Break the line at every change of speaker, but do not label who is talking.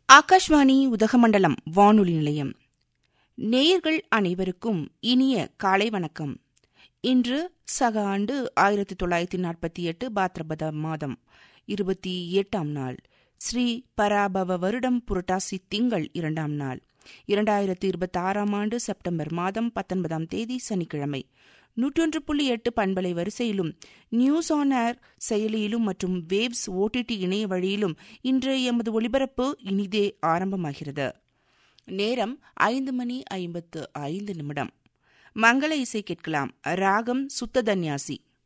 ஆகாஷ்வாணி உதகமண்டலம் வானொலி நிலையம் நேயர்கள் அனைவருக்கும் இனிய காலை வணக்கம் இன்று சக ஆண்டு ஆயிரத்தி தொள்ளாயிரத்தி நாற்பத்தி எட்டு பாத்ரபத மாதம் இருபத்தி எட்டாம் நாள் ஸ்ரீ பராபவ வருடம் புரட்டாசி திங்கள் இரண்டாம் நாள் இரண்டாயிரத்தி இருபத்தி ஆறாம் ஆண்டு செப்டம்பர் மாதம் பத்தொன்பதாம் தேதி சனிக்கிழமை நூற்றொன்று புள்ளி எட்டு பண்பலை வரிசையிலும் நியூஸ் ஆன் ஏர் செயலியிலும் மற்றும் வேவ்ஸ் ஓடிடி இணைய வழியிலும் இன்று எமது ஒலிபரப்பு இனிதே ஆரம்பமாகிறது நேரம் ஐந்து மணி ஐம்பத்து ஐந்து நிமிடம் மங்கள இசை கேட்கலாம் ராகம் சுத்ததன்யாசி